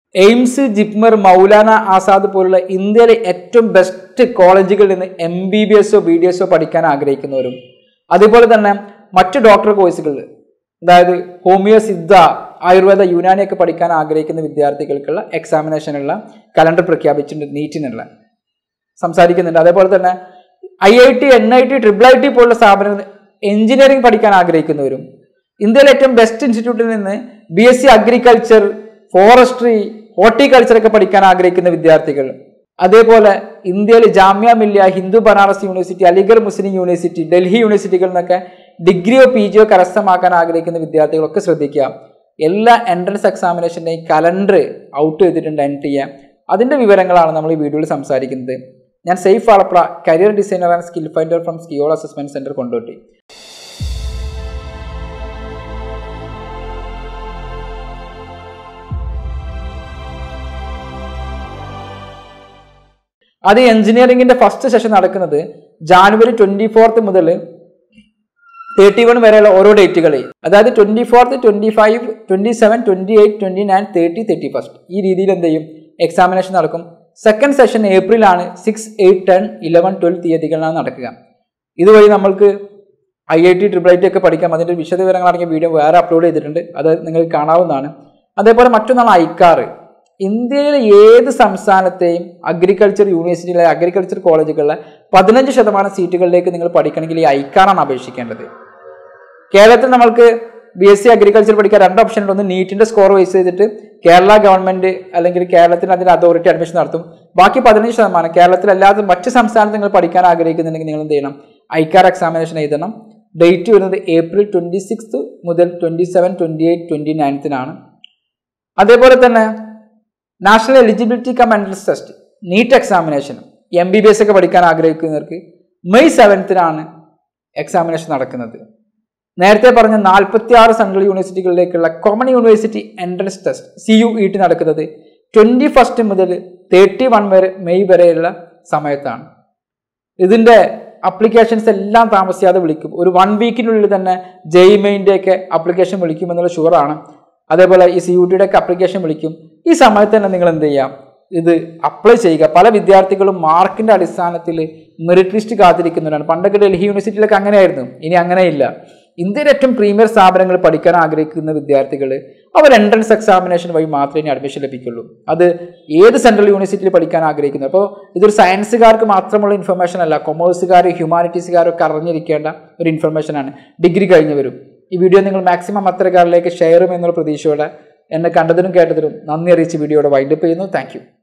AIIMS JIPMER Maulana Azad പോലുള്ള ഇന്ത്യയിലെ ഏറ്റവും ബെസ്റ്റ് കോളേജുകളിൽ നിന്ന് എം ബി ബി എസോ ബി ഡി എസോ പഠിക്കാൻ ആഗ്രഹിക്കുന്നവരും അതുപോലെ തന്നെ മറ്റു ഡോക്ടർ കോഴ്സുകളിൽ അതായത് ഹോമിയോ സിദ്ധ ആയുർവേദ യുനാനിയൊക്കെ പഠിക്കാൻ ആഗ്രഹിക്കുന്ന വിദ്യാർത്ഥികൾക്കുള്ള എക്സാമിനേഷനുള്ള കലണ്ടർ പ്രഖ്യാപിച്ചിട്ടുണ്ട് നീറ്റിനുള്ള സംസാരിക്കുന്നുണ്ട് അതേപോലെ തന്നെ I I T N I T triple I T പോലുള്ള സ്ഥാപനങ്ങൾ എഞ്ചിനീയറിംഗ് പഠിക്കാൻ ആഗ്രഹിക്കുന്നവരും ഇന്ത്യയിലെ ഏറ്റവും ബെസ്റ്റ് ഇൻസ്റ്റിറ്റ്യൂട്ടിൽ നിന്ന് B S C agriculture forestry horticulture ഒക്കെ പഠിക്കാൻ ആഗ്രഹിക്കുന്ന വിദ്യാർത്ഥികൾ അതേപോലെ ഇന്ത്യയിൽ ജാമ്യ മില്ലിയ ഹിന്ദു ബനാറസ് യൂണിവേഴ്സിറ്റി അലിഗഡ് മുസ്ലിം യൂണിവേഴ്സിറ്റി ഡൽഹി യൂണിവേഴ്സിറ്റികളിൽ നിന്നൊക്കെ ഡിഗ്രിയോ പി ജിയോ കരസ്ഥമാക്കാൻ ആഗ്രഹിക്കുന്ന വിദ്യാർത്ഥികളൊക്കെ ശ്രദ്ധിക്കുക എല്ലാ എൻട്രൻസ് എക്സാമിനേഷൻ്റെയും കലണ്ടർ ഔട്ട് ചെയ്തിട്ടുണ്ട് എൻ ടി എ അതിൻ്റെ വിവരങ്ങളാണ് നമ്മൾ ഈ വീഡിയോയിൽ സംസാരിക്കുന്നത് ഞാൻ Saif Alappra career designer and skill finder from സ്കിയോൾ അസസ്മെന്റ് സെന്റർ കൊണ്ടോട്ടി അത് എഞ്ചിനീയറിംഗിന്റെ ഫസ്റ്റ് സെഷൻ നടക്കുന്നത് ജാനുവരി ട്വന്റി ഫോർത്ത് മുതൽ തേർട്ടി വൺ വരെയുള്ള ഓരോ ഡേറ്റുകളിൽ അതായത് twenty fourth twenty five twenty seven twenty eight twenty nine thirty thirty first ഈ രീതിയിൽ എന്ത് ചെയ്യും എക്സാമിനേഷൻ നടക്കും സെക്കൻഡ് സെഷൻ ഏപ്രിലാണ് six eight ten eleven twelve തീയതികളിലാണ് നടക്കുക ഇതുവഴി നമ്മൾക്ക് I I T triple I T ഒക്കെ പഠിക്കാം അതിൻ്റെ വിശദവിവരങ്ങൾ അടങ്ങിയ വീഡിയോ വേറെ അപ്ലോഡ് ചെയ്തിട്ടുണ്ട് അത് നിങ്ങൾക്ക് കാണാവുന്നതാണ് അതേപോലെ മറ്റൊന്നാണ് ഐക്കാർ ഇന്ത്യയിലെ ഏത് സംസ്ഥാനത്തെയും അഗ്രികൾച്ചർ യൂണിവേഴ്സിറ്റിയിലെ അഗ്രികൾച്ചർ കോളേജുകളിലെ പതിനഞ്ച് ശതമാനം സീറ്റുകളിലേക്ക് നിങ്ങൾ പഠിക്കണമെങ്കിൽ ഈ ഐക്കാറാണ് അപേക്ഷിക്കേണ്ടത് കേരളത്തിൽ നമ്മൾക്ക് ബി എസ് സി അഗ്രികൾച്ചർ പഠിക്കാൻ രണ്ട് ഓപ്ഷൻ ഉണ്ട് ഒന്ന് നീറ്റിന്റെ സ്കോർ ബേസ് ചെയ്തിട്ട് കേരള ഗവൺമെന്റ് അല്ലെങ്കിൽ കേരളത്തിന് അതിന്റെ അതോറിറ്റി അഡ്മിഷൻ നടത്തും ബാക്കി പതിനഞ്ച് ശതമാനം കേരളത്തിൽ അല്ലാതെ മറ്റ് സംസ്ഥാനത്ത് നിങ്ങൾ പഠിക്കാൻ ആഗ്രഹിക്കുന്നുണ്ടെങ്കിൽ നിങ്ങൾ എന്ത് ചെയ്യണം ഐക്കാർ എക്സാമിനേഷൻ എഴുതണം ഡേറ്റ് വരുന്നത് ഏപ്രിൽ ട്വന്റി സിക്സ് മുതൽ twenty seven twenty eight twenty നയൻത്തിനാണ് അതേപോലെ തന്നെ national eligibility cum entrance test NEET examination M B B S ഒക്കെ പഠിക്കാൻ ആഗ്രഹിക്കുന്നവർക്ക് മെയ് സെവൻത്തിനാണ് എക്സാമിനേഷൻ നടക്കുന്നത് നേരത്തെ പറഞ്ഞ നാൽപ്പത്തി ആറ് സെൻട്രൽ യൂണിവേഴ്സിറ്റികളിലേക്കുള്ള common university entrance test C U E T നടക്കുന്നത് ട്വന്റി ഫസ്റ്റ് മുതൽ തേർട്ടി വൺ വരെ മെയ് വരെയുള്ള സമയത്താണ് ഇതിന്റെ അപ്ലിക്കേഷൻസ് എല്ലാം താമസിയാതെ വിളിക്കും ഒരു വൺ വീക്കിനുള്ളിൽ തന്നെ ജെയ് മെയിൻ്റെ ഒക്കെ അപ്ലിക്കേഷൻ വിളിക്കുമെന്നുള്ള ഷുവറാണ് അതേപോലെ ഈ സി യു ടിയുടെ ഒക്കെ അപ്ലിക്കേഷൻ വിളിക്കും ഈ സമയത്ത് തന്നെ നിങ്ങൾ എന്ത് ചെയ്യാം ഇത് അപ്ലൈ ചെയ്യുക പല വിദ്യാർത്ഥികളും മാർക്കിന്റെ അടിസ്ഥാനത്തിൽ മെറിറ്റ് ലിസ്റ്റ് കാത്തിരിക്കുന്നവരാണ് പണ്ടൊക്കെ ഡൽഹി യൂണിവേഴ്സിറ്റിയിലൊക്കെ അങ്ങനെയായിരുന്നു ഇനി അങ്ങനെയില്ല ഇന്ത്യയിലെ ഏറ്റവും പ്രീമിയർ സ്ഥാപനങ്ങൾ പഠിക്കാൻ ആഗ്രഹിക്കുന്ന വിദ്യാർത്ഥികൾ അവർ എൻട്രൻസ് എക്സാമിനേഷൻ വഴി മാത്രമേ ഇനി അഡ്മിഷൻ ലഭിക്കുള്ളൂ അത് ഏത് സെൻട്രൽ യൂണിവേഴ്സിറ്റിയിൽ പഠിക്കാൻ ആഗ്രഹിക്കുന്നു അപ്പോൾ ഇതൊരു സയൻസുകാർക്ക് മാത്രമുള്ള ഇൻഫർമേഷൻ അല്ല കൊമേഴ്സുകാർ ഹ്യൂമാനിറ്റീസുകാരൊക്കെ അറിഞ്ഞിരിക്കേണ്ട ഒരു ഇൻഫർമേഷനാണ് ഡിഗ്രി കഴിഞ്ഞവരും ഈ വീഡിയോ നിങ്ങൾ മാക്സിമം അത്തരക്കാരിലേക്ക് ഷെയർ ചെയ്യുമെന്നുള്ള പ്രതീക്ഷയോടെ എന്നെ കണ്ടതിനും കേട്ടതിനും നന്ദി അറിയിച്ച് വീഡിയോയുടെ വൈൻഡപ്പ് ചെയ്യുന്നു താങ്ക്